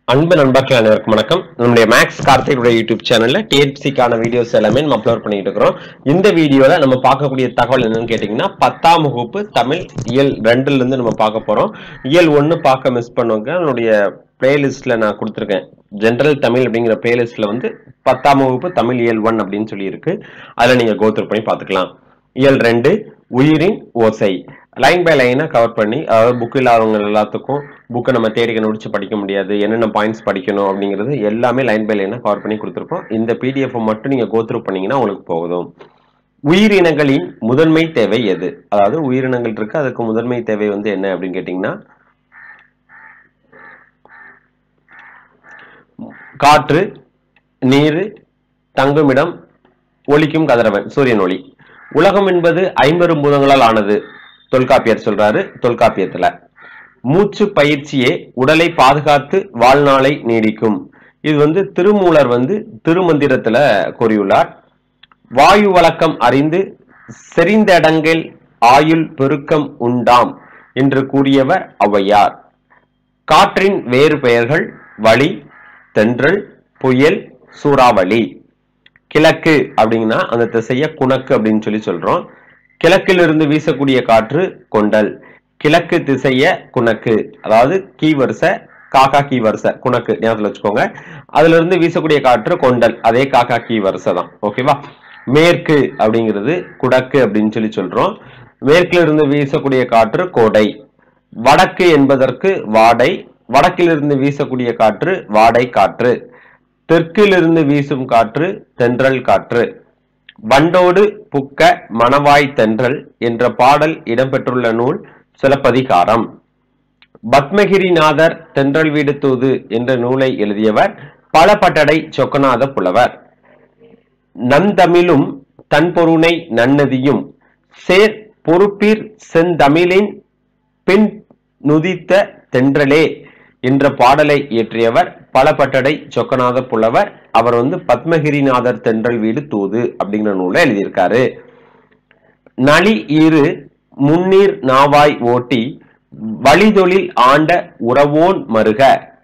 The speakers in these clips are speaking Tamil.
அன்பு நண்பர்கள் அனைவருக்கும் வணக்கம் நம்முடைய மேக்ஸ் கார்த்திகோட யூடியூப் சேனல்ல டிஎன்பிசிக்கான வீடியோஸ் எல்லாமே நம்ம அப்லோட் பண்ணிட்டு இருக்கிறோம் இந்த வீடியோல நம்ம பார்க்கக்கூடிய தகவல் என்னன்னு கேட்டீங்கன்னா பத்தாம் வகுப்பு தமிழ் இயல் ரெண்டுல இருந்து நம்ம பார்க்க போறோம் இயல் ஒன்னு பார்க்க மிஸ் பண்ணுவாங்க என்னுடைய பிளேலிஸ்ட்ல நான் கொடுத்துருக்கேன் ஜென்ரல் தமிழ் அப்படிங்கிற பிளேலிஸ்ட்ல வந்து பத்தாம் வகுப்பு தமிழ் இயல் ஒன் அப்படின்னு சொல்லி இருக்கு அதுல நீங்க கோத்ரூ பண்ணி பார்த்துக்கலாம் இயல் ரெண்டு உயிரின் ஓசை லைன் பை லைனை கவர் பண்ணி அதாவது புக் இல்லாதவங்க எல்லாத்துக்கும் புக்கை நம்ம தேடி கண்டுபிடிச்சு படிக்க முடியாது என்னென்ன பாயிண்ட்ஸ் படிக்கணும் அப்படிங்கிறது எல்லாமே லைன் பை லைனை கவர் பண்ணி கொடுத்துருக்கோம் இந்த பிடிஎஃப் மட்டும் நீங்க கோத்ரூ பண்ணீங்கன்னா உங்களுக்கு போதும் உயிரினங்களின் முதன்மை தேவை எது அதாவது உயிரினங்கள் இருக்கு அதுக்கு முதன்மை தேவை வந்து என்ன அப்படின்னு கேட்டீங்கன்னா காற்று நீர் தங்குமிடம் ஒலிக்கும் கதிரவன் சூரியன் ஒளி உலகம் என்பது ஐம்பெரும் பூதங்களால் ஆனது தொல்காப்பியர் சொல்றாரு தொல்காப்பியத்துல மூச்சு பயிற்சியே உடலை பாதுகாத்து வாழ்நாளை நீடிக்கும் இது வந்து திருமூலர் வந்து திருமந்திரத்துல கூறியுள்ளார் வாயு வழக்கம் அறிந்து செறிந்தடங்கில் ஆயுள் பெருக்கம் உண்டாம் என்று கூறியவர் ஔவையார் காற்றின் வேறு பெயர்கள் வளி தென்றல் புயல் சூறாவளி கிழக்கு அப்படிங்கன்னா அந்த திசைய குணக்கு அப்படின்னு சொல்லி சொல்றோம் கிழக்கில் இருந்து வீசக்கூடிய காற்று கொண்டல் கிழக்கு திசைய குணக்கு அதாவது கீ வரிசை காக்கா கீ வரிசை குணக்கு ஞாபகத்தில் வச்சுக்கோங்க அதுல இருந்து வீசக்கூடிய காற்று கொண்டல் அதே காக்கா கீ வரிசை தான் ஓகேவா மேற்கு அப்படிங்கிறது குடக்கு அப்படின்னு சொல்லி சொல்றோம் மேற்கில் இருந்து வீசக்கூடிய காற்று கோடை வடக்கு என்பதற்கு வாடை வடக்கிலிருந்து வீசக்கூடிய காற்று வாடை காற்று தெற்கிலிருந்து வீசும் காற்று தென்றல் காற்று வண்டோடு புக்க மணவாய் தென்றல் என்ற பாடல் இடம்பெற்றுள்ள நூல் சிலப்பதிகாரம் பத்மகிரிநாதர் தென்றல் வீடு தூது என்ற நூலை எழுதியவர் பலபட்டடை சொக்கநாத புலவர் நந்தமிழும் தன்பொருணை நன்னதியும் சேர் பொறுப்பீர் செந்தமிழின் பின் நுதித்த தென்றலே என்ற பாடலை இயற்றியவர் பலபட்டடை சொக்கநாத புலவர் அவர் வந்து பத்மகிரிநாதர் தென்றல் வீடு தூது அப்படிங்கிற நூலை எழுதியிருக்காரு நளி ஈறு முன்னீர் நாவாய் ஓட்டி வழிதொழில் ஆண்ட உறவோன் மருக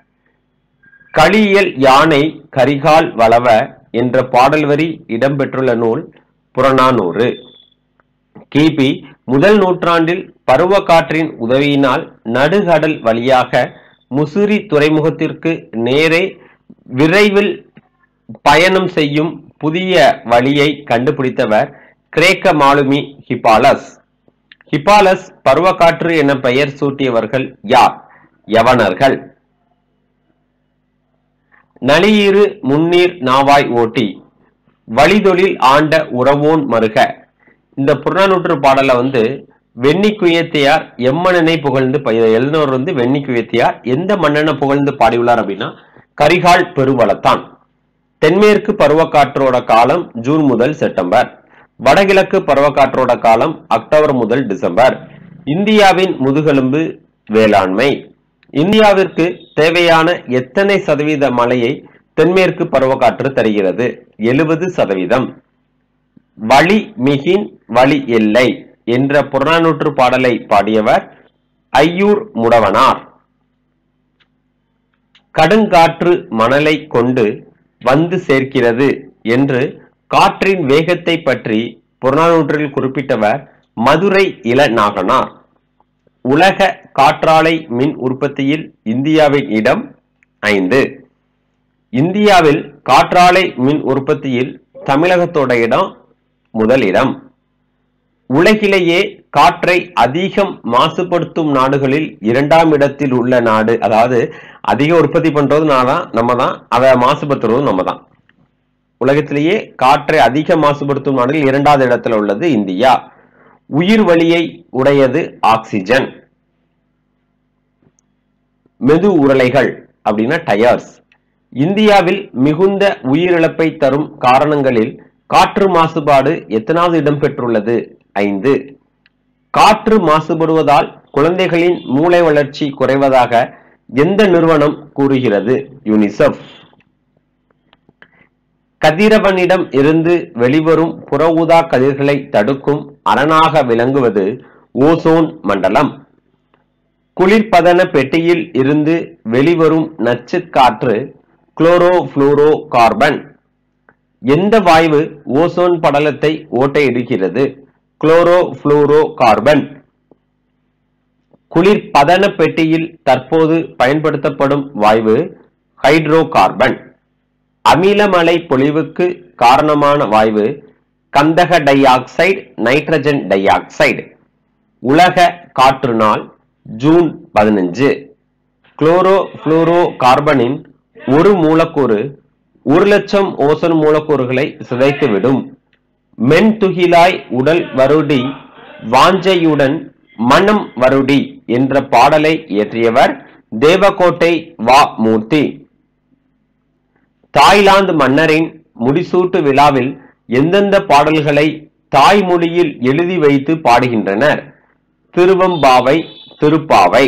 களியல் யானை கரிகால் வளவ என்ற பாடல் வரி இடம்பெற்றுள்ள நூல் புறநானூறு கிபி முதல் நூற்றாண்டில் பருவ காற்றின் உதவியினால் நடுகடல் வழியாக முசிறி துறைமுகத்திற்கு நேரே விரைவில் பயணம் செய்யும் புதிய வழியை கண்டுபிடித்தவர் கிரேக்க மாலுமி ஹிபாலஸ் ஹிபாலஸ் பருவக்காற்று என பெயர் சூட்டியவர்கள் யார் யவனர்கள் நளியீறு முன்னீர் நாவாய் ஓட்டி வழிதொழில் ஆண்ட உறவோன் மருக இந்த புறநானூற்று பாடல வந்து வெண்ணி குயத்தியார் எம்மன்னனை புகழ்ந்து எழுதினவர் வந்து வெண்ணி குயத்தியார் எந்த மன்னனை புகழ்ந்து பாடியுள்ளார் அப்படின்னா கரிகால் பெருவளத்தான் தென்மேற்கு பருவக்காற்றோட காலம் ஜூன் முதல் செப்டம்பர் வடகிழக்கு பருவக்காற்றோட காலம் அக்டோபர் முதல் டிசம்பர் இந்தியாவின் முதுகெலும்பு வேளாண்மை இந்தியாவிற்கு தேவையான எத்தனை சதவீத மழையை தென்மேற்கு பருவக்காற்று தருகிறது எழுபது சதவீதம் வழி மிகின் வழி இல்லை என்ற புறநானூற்று பாடலை பாடியவர் ஐயூர் முடவனார் கடுங்காற்று மணலை கொண்டு வந்து சேர்க்கிறது என்று காற்றின் வேகத்தை பற்றி புறநானூற்றில் குறிப்பிட்டவர் மதுரை இளநாகனார் உலக காற்றாலை மின் உற்பத்தியில் இந்தியாவின் இடம் ஐந்து இந்தியாவில் காற்றாலை மின் உற்பத்தியில் தமிழகத்தோட இடம் முதல் இடம் உலகிலேயே காற்றை அதிகம் மாசுபடுத்தும் நாடுகளில் இரண்டாம் இடத்தில் உள்ள நாடு அதாவது அதிக உற்பத்தி பண்றது தான் நம்ம தான் அதை மாசுபடுத்துறதும் நம்ம தான் உலகத்திலேயே காற்றை அதிக மாசுபடுத்தும் நாடுகளில் இரண்டாவது இடத்துல உள்ளது இந்தியா உயிர் வழியை உடையது ஆக்சிஜன் மெது உருளைகள் அப்படின்னா டயர்ஸ் இந்தியாவில் மிகுந்த உயிரிழப்பை தரும் காரணங்களில் காற்று மாசுபாடு எத்தனாவது இடம் பெற்றுள்ளது ஐந்து காற்று மாசுபடுவதால் குழந்தைகளின் மூளை வளர்ச்சி குறைவதாக எந்த நிறுவனம் கூறுகிறது யூனிசெஃப் கதிரவனிடம் இருந்து வெளிவரும் புற ஊதா கதிர்களை தடுக்கும் அரணாக விளங்குவது ஓசோன் மண்டலம் குளிர்பதன பெட்டியில் இருந்து வெளிவரும் நச்சுக் காற்று குளோரோஃபுளோரோ கார்பன் எந்த வாயு ஓசோன் படலத்தை ஓட்டையிடுகிறது குளோரோஃபுளோரோ கார்பன் குளிர்பதன பெட்டியில் தற்போது பயன்படுத்தப்படும் வாயு ஹைட்ரோ கார்பன் அமிலமலை பொழிவுக்கு காரணமான வாயு கந்தக dioxide nitrogen dioxide உலக காற்று நாள் ஜூன் பதினஞ்சு குளோரோ புளோரோ கார்பனின் ஒரு மூலக்கூறு ஒரு லட்சம் ஓசோன் மூலக்கூறுகளை சிதைத்துவிடும் மென்துகிலாய் உடல் வருடி வாஞ்சையுடன் மனம் வருடி என்ற பாடலை இயற்றியவர் தேவகோட்டை வா மூர்த்தி தாய்லாந்து மன்னரின் முடிசூட்டு விழாவில் எந்தெந்த பாடல்களை தாய்மொழியில் எழுதி வைத்து பாடுகின்றனர் திருவம்பாவை திருப்பாவை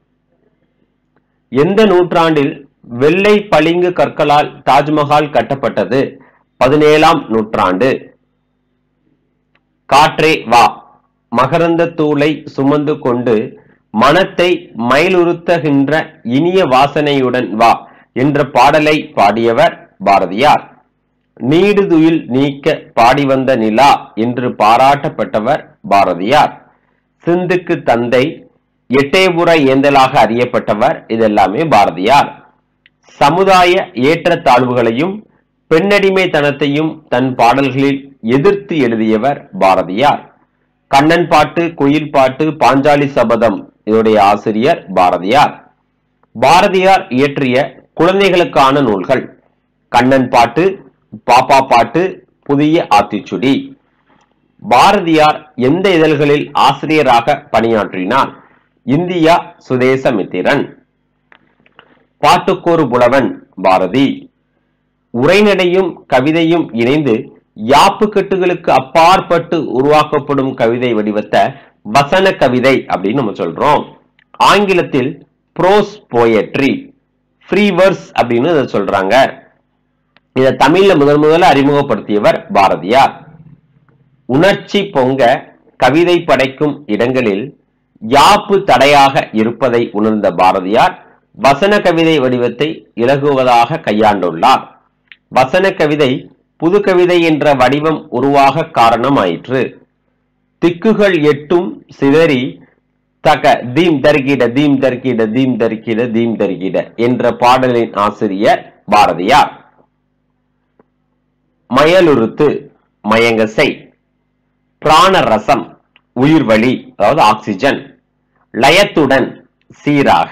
எந்த நூற்றாண்டில் வெள்ளை பளிங்கு கற்களால் தாஜ்மஹால் கட்டப்பட்டது பதினேழாம் நூற்றாண்டு காற்றே வா மகரந்த தூளை சுமந்து கொண்டு மனத்தை மயிலுறுத்துகின்ற இனிய வாசனையுடன் வா என்ற பாடலை பாடியவர் பாரதியார் நீடுதுயில் நீக்க பாடி வந்த நிலா என்று பாராட்டப்பட்டவர் பாரதியார் சிந்துக்கு தந்தை எட்டயபுர ஏந்தலாக அறியப்பட்டவர் இதெல்லாமே பாரதியார் சமுதாய ஏற்றத்தாழ்வுகளையும் பெண்ணடிமைத்தனத்தையும் தன் பாடல்களில் எதிர்த்து எழுதியவர் பாரதியார் கண்ணன் பாட்டு குயில் பாட்டு பாஞ்சாலி சபதம் இதனுடைய ஆசிரியர் பாரதியார் பாரதியார் இயற்றிய குழந்தைகளுக்கான நூல்கள் கண்ணன் பாட்டு பாப்பா பாட்டு புதிய ஆத்திச்சுடி பாரதியார் எந்த இதழ்களில் ஆசிரியராக பணியாற்றினார் இந்தியா சுதேசமித்திரன் பாட்டுக்கோரு புலவன் பாரதி உரைநடையும் கவிதையும் இணைந்து யாப்பு கட்டுகளுக்கு அப்பாற்பட்டு உருவாக்கப்படும் கவிதை வடிவத்தை வசன கவிதை அப்படின்னு நம்ம சொல்றோம் ஆங்கிலத்தில் ப்ரோஸ் போயட்ரி ஃப்ரீ வர்ஸ் அப்படின்னு இதை சொல்றாங்க இதை தமிழ்ல முதன் முதல்ல அறிமுகப்படுத்தியவர் பாரதியார் உணர்ச்சி பொங்க கவிதை படைக்கும் இடங்களில் யாப்பு தடையாக இருப்பதை உணர்ந்த பாரதியார் வசன கவிதை வடிவத்தை இலகுவதாக கையாண்டுள்ளார் வசன கவிதை புது கவிதை என்ற வடிவம் உருவாக காரணமாயிற்று திக்குகள் எட்டும் சிதறி தக தீம் தர்கிட தீம் தர்கிட தீம் தர்கிட தீம் தர்கிட என்ற பாடலின் ஆசிரியர் பாரதியார் மயலுறுத்து மயங்கசை பிராண ரசம் உயிர் வழி அதாவது ஆக்சிஜன் லயத்துடன் சீராக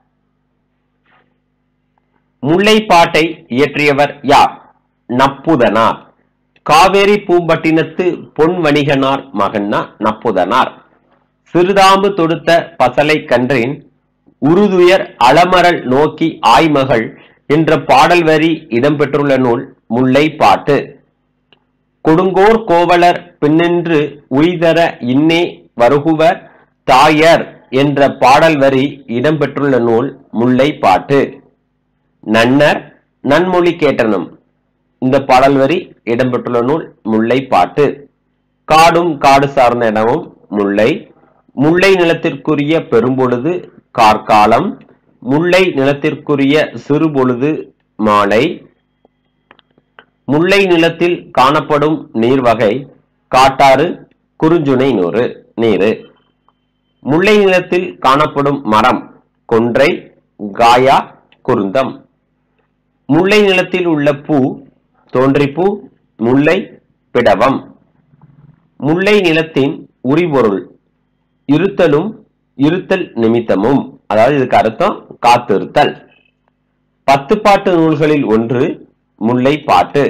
முல்லைப்பாட்டை இயற்றியவர் யார் நப்புதனார் காவேரி பூம்பட்டினத்து பொன் வணிகனார் மகன்னா நப்புதனார் சிறுதாம்பு தொடுத்த பசலை கன்றின் உருதுயர் அலமரல் நோக்கி ஆய்மகள் என்ற பாடல் வரி இடம்பெற்றுள்ள நூல் முல்லைப்பாட்டு கொடுங்கோர் கோவலர் பின்னின்று உய்தர இன்னே வருகுவர் தாயர் என்ற பாடல் வரி இடம்பெற்றுள்ள நூல் முல்லைப்பாட்டு நன்னர் நன்மொழி கேட்டனும் இந்த பாடல் வரி இடம்பெற்றுள்ள நூல் முல்லைப்பாட்டு காடும் காடு சார்ந்த இடமும் முல்லை முல்லை நிலத்திற்குரிய பெரும்பொழுது கார்காலம் முல்லை நிலத்திற்குரிய சிறுபொழுது மாலை முல்லை நிலத்தில் காணப்படும் நீர் வகை காட்டாறு குறுஞ்சுனை நூறு நீரு முல்லை நிலத்தில் காணப்படும் மரம் கொன்றை காயா குருந்தம் முல்லை நிலத்தில் உள்ள பூ தோன்றிப்பூ முல்லை பிடவம் முல்லை நிலத்தின் உரிபொருள் இருத்தலும் இருத்தல் நிமித்தமும் அதாவது இதுக்கு அர்த்தம் காத்திருத்தல் பத்து பாட்டு நூல்களில் ஒன்று முல்லைப்பாட்டு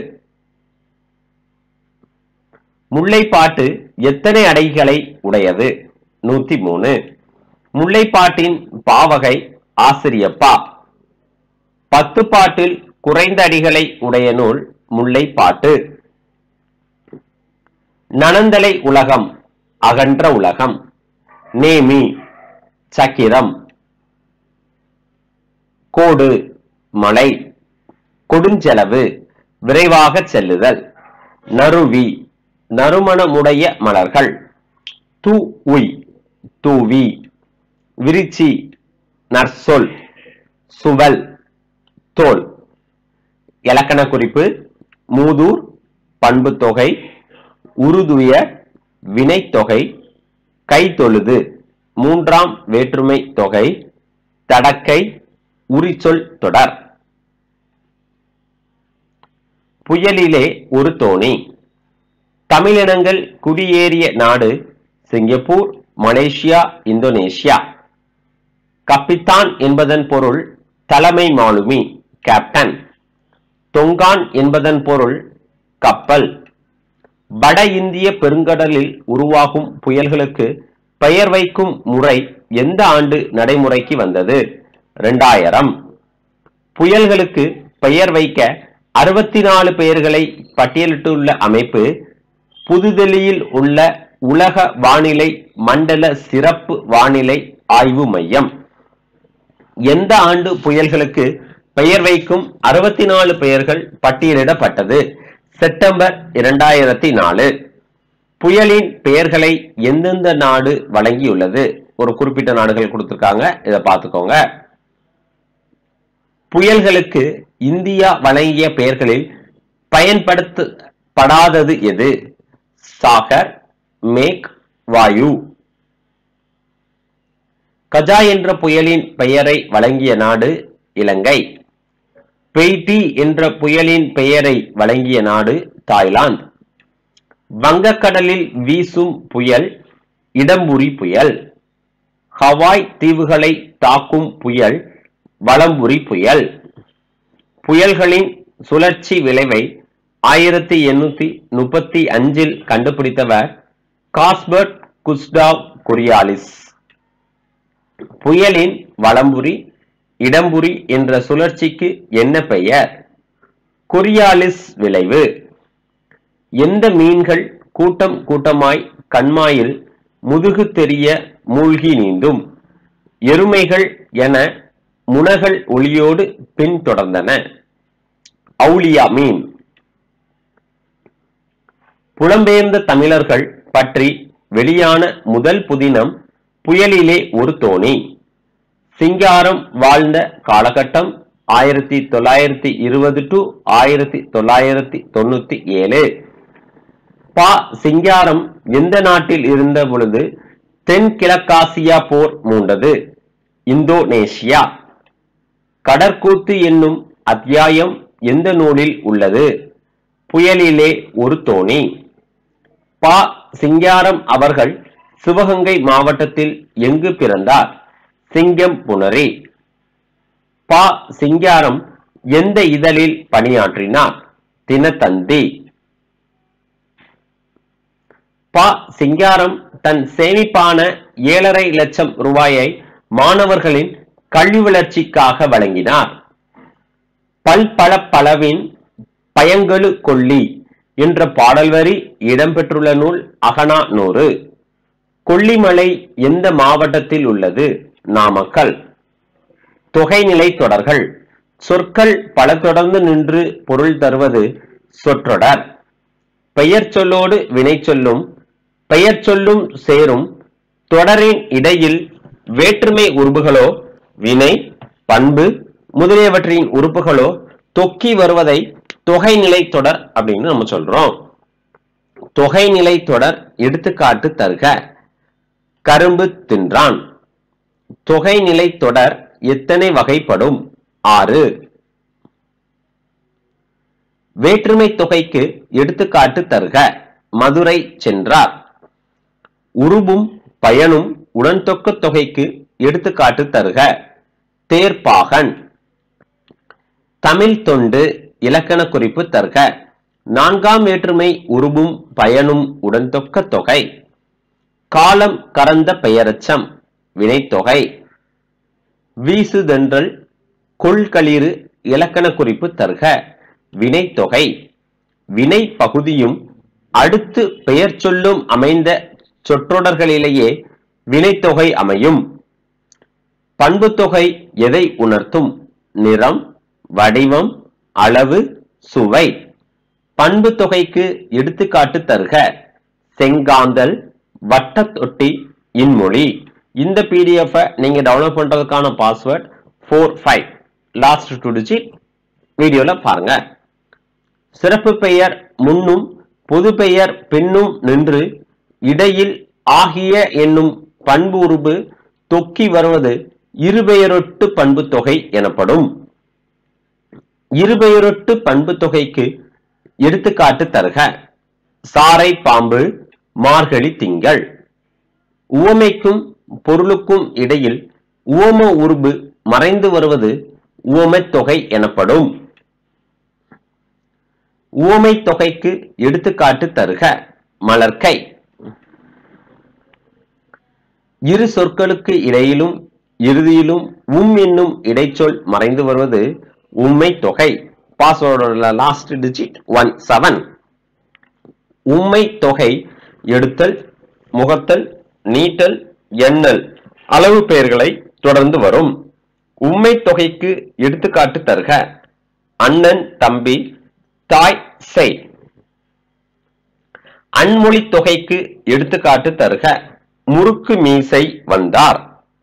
முல்லைப்பாட்டு எத்தனை அடைகளை உடையது நூத்தி மூணு முல்லைப்பாட்டின் பாவகை ஆசிரியப்பா பத்து பாட்டில் குறைந்த அடிகளை உடைய நூல் முல்லைப்பாட்டு நனந்தலை உலகம் அகன்ற உலகம் நேமி சக்கிரம் கோடு மலை கொடுஞ்செலவு விரைவாக செல்லுதல் நறுவி நறுமணமுடைய மலர்கள் தூ உய் தூவி விரிச்சி நற்சொல் சுவல் தோல் இலக்கண குறிப்பு மூதூர் பண்புத்தொகை உருதுய வினைத்தொகை கைத்தொழுது மூன்றாம் வேற்றுமை தொகை தடக்கை உரிச்சொல் தொடர் புயலிலே ஒரு தோணி தமிழினங்கள் குடியேறிய நாடு சிங்கப்பூர் மலேசியா இந்தோனேஷியா கப்பித்தான் என்பதன் பொருள் தலைமை மாலுமி கேப்டன் தொங்கான் என்பதன் பொருள் கப்பல் வட இந்திய பெருங்கடலில் உருவாகும் புயல்களுக்கு பெயர் வைக்கும் முறை எந்த ஆண்டு நடைமுறைக்கு வந்தது இரண்டாயிரம் புயல்களுக்கு பெயர் வைக்க அறுபத்தி நாலு பெயர்களை பட்டியலிட்டுள்ள அமைப்பு புதுதில்லியில் உள்ள உலக வானிலை மண்டல சிறப்பு வானிலை ஆய்வு மையம் எந்த ஆண்டு புயல்களுக்கு பெயர் வைக்கும் அறுபத்தி நாலு பெயர்கள் பட்டியலிடப்பட்டது செப்டம்பர் இரண்டாயிரத்தி நாலு புயலின் பெயர்களை எந்தெந்த நாடு வழங்கியுள்ளது ஒரு குறிப்பிட்ட நாடுகள் கொடுத்திருக்காங்க இதை பார்த்துக்கோங்க புயல்களுக்கு இந்தியா வழங்கிய பெயர்களில் பயன்படுத்தப்படாதது எது சாகர் மேக் வாயு கஜா என்ற புயலின் பெயரை வழங்கிய நாடு இலங்கை பெய்டி என்ற புயலின் பெயரை வழங்கிய நாடு தாய்லாந்து வங்கக்கடலில் வீசும் புயல் இடம்புரி புயல் ஹவாய் தீவுகளை தாக்கும் புயல் வலம்புரி புயல் புயல்களின் சுழற்சி விளைவை ஆயிரத்தி எண்ணூத்தி முப்பத்தி அஞ்சில் கண்டுபிடித்தவர் காஸ்பர்ட் குஸ்டாவ் கொரியாலிஸ் புயலின் வலம்புரி இடம்புரி என்ற சுழற்சிக்கு என்ன பெயர் கொரியாலிஸ் விளைவு எந்த மீன்கள் கூட்டம் கூட்டமாய் கண்மாயில் முதுகு தெரிய மூழ்கி நீந்தும் எருமைகள் என முனகள் ஒளியோடு பின்தொடர்ந்தன அவுலியா மீன் புலம்பெயர்ந்த தமிழர்கள் பற்றி வெளியான முதல் புதினம் புயலிலே ஒரு தோணி சிங்காரம் வாழ்ந்த காலகட்டம் ஆயிரத்தி தொள்ளாயிரத்தி இருபது டு ஆயிரத்தி தொள்ளாயிரத்தி தொண்ணூத்தி ஏழு பா சிங்காரம் எந்த நாட்டில் இருந்த பொழுது தென்கிழக்காசியா போர் மூண்டது இந்தோனேஷியா கடற்கூத்து என்னும் அத்தியாயம் எந்த நூலில் உள்ளது புயலிலே ஒரு தோணி பா சிங்காரம் அவர்கள் சிவகங்கை மாவட்டத்தில் எங்கு பிறந்தார் சிங்கம் புனரி பா சிங்காரம் எந்த இதழில் பணியாற்றினார் தினத்தந்தி பா சிங்காரம் தன் சேமிப்பான ஏழரை லட்சம் ரூபாயை மாணவர்களின் கல்வி வளர்ச்சிக்காக வழங்கினார் பல்பல பலவின் பயங்கழு கொல்லி என்ற பாடல் வரி இடம்பெற்றுள்ள நூல் அகனா நூறு கொல்லிமலை எந்த மாவட்டத்தில் உள்ளது நாமக்கல் தொகைநிலை தொடர்கள் சொற்கள் பல தொடர்ந்து நின்று பொருள் தருவது சொற்றொடர் பெயர் சொல்லோடு வினை சொல்லும் பெயர் சொல்லும் சேரும் தொடரின் இடையில் வேற்றுமை உறுப்புகளோ வினை பண்பு முதலியவற்றின் உறுப்புகளோ தொக்கி வருவதை தொகைநிலை தொடர் அப்படின்னு நம்ம சொல்றோம் தொகைநிலை தொடர் எடுத்துக்காட்டு தருக கரும்பு தின்றான் தொகைநிலை தொடர் எத்தனை வகைப்படும் ஆறு வேற்றுமை தொகைக்கு எடுத்துக்காட்டு தருக மதுரை சென்றார் உருபும் பயனும் உடன்தொக்க தொகைக்கு எடுத்துக்காட்டு தருக தேர்ப்பாகன் தமிழ் தொண்டு இலக்கண குறிப்பு தருக நான்காம் வேற்றுமை உருபும் பயனும் உடன்தொக்க தொகை காலம் கறந்த பெயரச்சம் வினைத்தொகை வீசுதென்றல் கொள்களிறு இலக்கண குறிப்பு தருக வினைத்தொகை வினை பகுதியும் அடுத்து பெயர் சொல்லும் அமைந்த சொற்றொடர்களிலேயே வினைத்தொகை அமையும் பண்புத்தொகை எதை உணர்த்தும் நிறம் வடிவம் அளவு சுவை பண்பு தொகைக்கு எடுத்துக்காட்டு தருக செங்காந்தல் வட்டத்தொட்டி இன்மொழி இந்த பிடிஎஃப் நீங்க டவுன்லோட் பண்றதுக்கான password four five last two digit வீடியோல பாருங்க சிறப்பு பெயர் முன்னும் பொது பெயர் பின்னும் நின்று இடையில் ஆகிய என்னும் பண்பு உருபு தொக்கி வருவது இருபெயரொட்டு பண்பு தொகை எனப்படும் இருபெயரொட்டு பண்பு தொகைக்கு எடுத்துக்காட்டு தருக சாரை பாம்பு மார்கழி திங்கள் உவமைக்கும் பொருளுக்கும் இடையில் உவம உருபு மறைந்து வருவது உவமைத் தொகை எனப்படும் உவமை தொகைக்கு எடுத்துக்காட்டு தருக மலர்க்கை இரு சொற்களுக்கு இடையிலும் இறுதியிலும் உம் என்னும் இடைச்சொல் மறைந்து வருவது உண்மை தொகை பாஸ்வேர்டோட லாஸ்ட் டிஜிட் ஒன் செவன் உண்மை தொகை எடுத்தல் முகத்தல் நீட்டல் எண்ணல் அளவு பெயர்களை தொடர்ந்து வரும் உண்மை தொகைக்கு எடுத்துக்காட்டு தருக அண்ணன் தம்பி தாய் செய் அன்மொழி தொகைக்கு எடுத்துக்காட்டு தருக முறுக்கு மீசை வந்தார்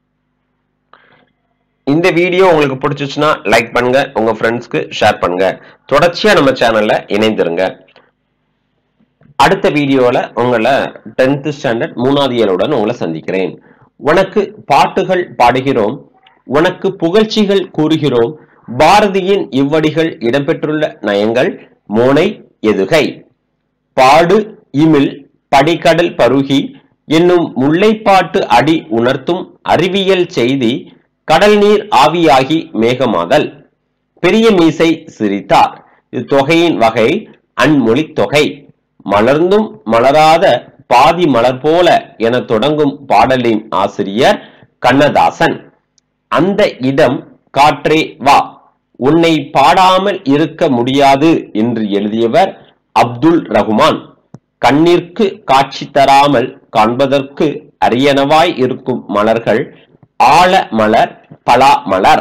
இந்த வீடியோ உங்களுக்கு பிடிச்சிச்சுன்னா லைக் பண்ணுங்க உங்க ஃப்ரெண்ட்ஸ்க்கு ஷேர் பண்ணுங்க தொடர்ச்சியா நம்ம சேனல்ல இணைந்திருங்க அடுத்த வீடியோல உங்களை டென்த் ஸ்டாண்டர்ட் மூணாவது இயலுடன் உங்களை சந்திக்கிறேன் உனக்கு பாட்டுகள் பாடுகிறோம் உனக்கு புகழ்ச்சிகள் கூறுகிறோம் பாரதியின் இவ்வடிகள் இடம்பெற்றுள்ள நயங்கள் மோனை எதுகை பாடு இமில் படிக்கடல் பருகி என்னும் முல்லைப்பாட்டு அடி உணர்த்தும் அறிவியல் செய்தி கடல் நீர் ஆவியாகி மேகமாதல் பெரிய மீசை சிரித்தார் இத்தொகையின் வகை அன்மொழி தொகை மலர்ந்தும் மலராத பாதி மலர் போல என தொடங்கும் பாடலின் ஆசிரியர் கண்ணதாசன் அந்த இடம் காற்றே வா உன்னை பாடாமல் இருக்க முடியாது என்று எழுதியவர் அப்துல் ரகுமான் கண்ணிற்கு காட்சி தராமல் காண்பதற்கு அரியனவாய் இருக்கும் மலர்கள் ஆழ மலர் பலா மலர்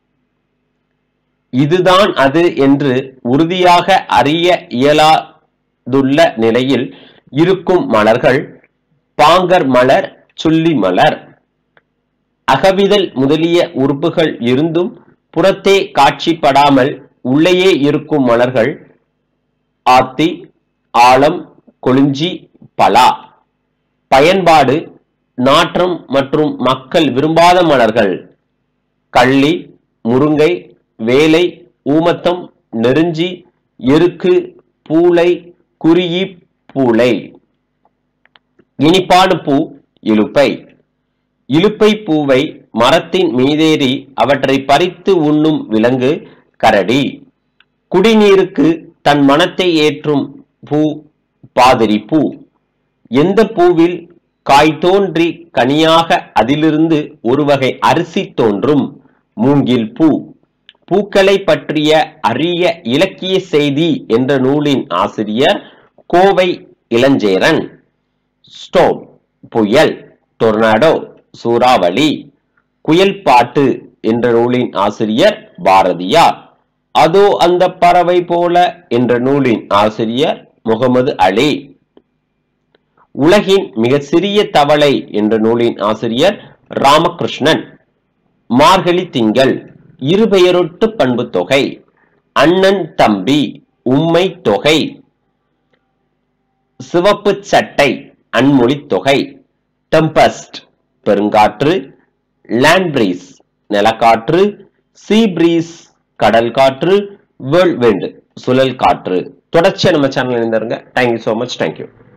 இதுதான் அது என்று உறுதியாக அறிய இயலாதுள்ள நிலையில் இருக்கும் மலர்கள் பாங்கர் மலர் சுள்ளி மலர் அகவிதழ் முதலிய உறுப்புகள் இருந்தும் புறத்தே காட்சிப்படாமல் உள்ளேயே இருக்கும் மலர்கள் ஆத்தி ஆலம் கொளிஞ்சி பலா பயன்பாடு நாற்றம் மற்றும் மக்கள் விரும்பாத மலர்கள் கள்ளி முருங்கை வேலை ஊமத்தம் நெருஞ்சி எருக்கு பூளை குறியி பூளை இனிப்பாடு பூ இலுப்பை இலுப்பை பூவை மரத்தின் மீதேறி அவற்றை பறித்து உண்ணும் விலங்கு கரடி குடிநீருக்கு தன் மனத்தை ஏற்றும் பூ பாதிரி பூ எந்த பூவில் காய் தோன்றி கனியாக அதிலிருந்து ஒரு வகை அரிசி தோன்றும் மூங்கில் பூ பூக்களை பற்றிய அரிய இலக்கிய செய்தி என்ற நூலின் ஆசிரியர் கோவை இளஞ்சேரன் ஸ்டோம் புயல் டொர்னாடோ சூறாவளி குயல் பாட்டு என்ற நூலின் ஆசிரியர் பாரதியார் அதோ அந்த பறவை போல என்ற நூலின் ஆசிரியர் முகமது அலி உலகின் மிக சிறிய தவளை என்ற நூலின் ஆசிரியர் ராமகிருஷ்ணன் மார்கழி திங்கள் இருபெயரொட்டு பண்பு தொகை அண்ணன் தம்பி உம்மை தொகை சிவப்பு சட்டை அன்மொழி தொகை டெம்பஸ்ட் பெருங்காற்று லேண்ட் பிரீஸ் நிலக்காற்று சீ பிரீஸ் கடல் காற்று வேர்ல்ட் விண்ட் சுழல் காற்று தொடர்ச்சியா நம்ம சேனல் இணைந்திருங்க தேங்க்யூ ஸோ மச் தேங்க்யூ